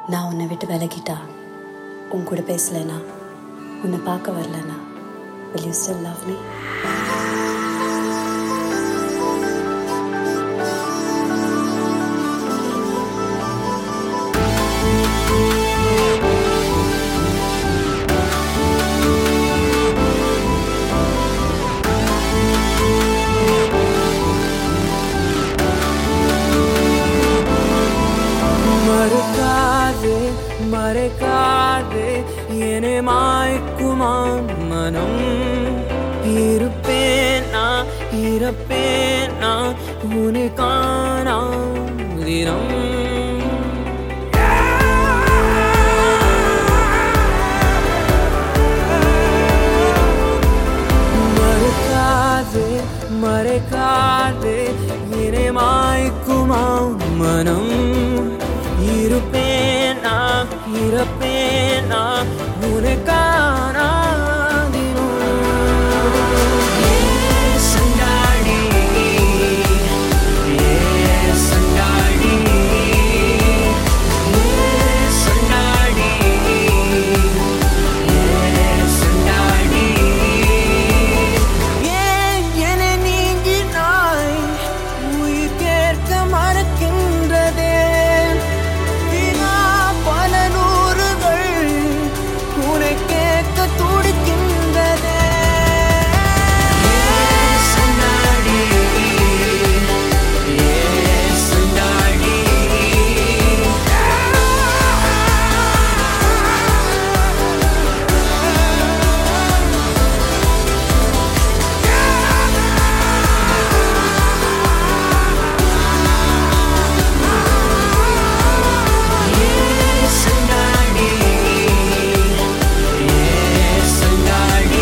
நான் உன்னை விட்டு விலகிட்டா உன் கூட பேசலைனா உன்னை பார்க்க வரலனா will you still love me மறுக்காதே மறைக்காதே என்னை மாய்க்குமா மனம் இருப்பேன் நான் இருப்பேன் நான் உனக்கான தினம் மறுக்காதே மறைக்காதே என்னை மாய்க்குமா மனம் இருப்பேனா இருப்பேனா உனக்கான சண்டாடி சண்டாடி சண்டாடி சண்டாடி ஏன் என நீங்கினாய் உயிர் கேட்க மறக்கின்றதே வினா பல நூறுகள் உனை கேட்க துடிக்கின்றதே சண்டாடி சண்டாடி சண்டாடி சண்டாடி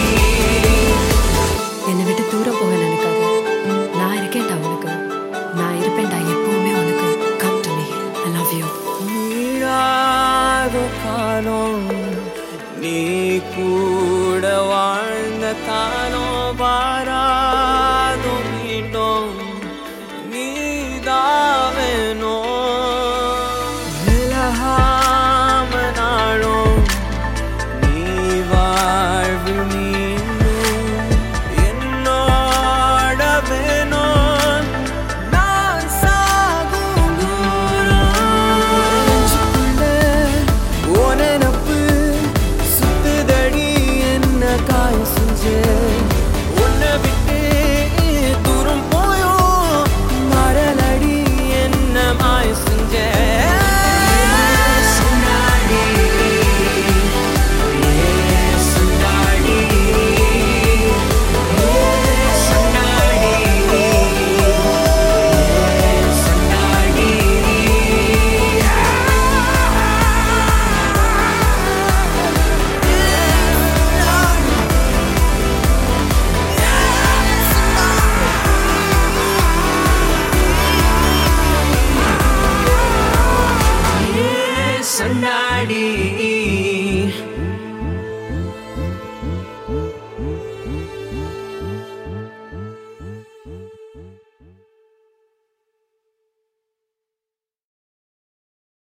என்னை விட்டு தூரம் போக நினைக்காத நான் இருக்கேன்டா உனக்கு நான் இருப்பேன்டா எப்பவுமே உனக்கு come to me I love you நீடாத காலம் நீ கூட வாழ்ந்த காலம் வாரா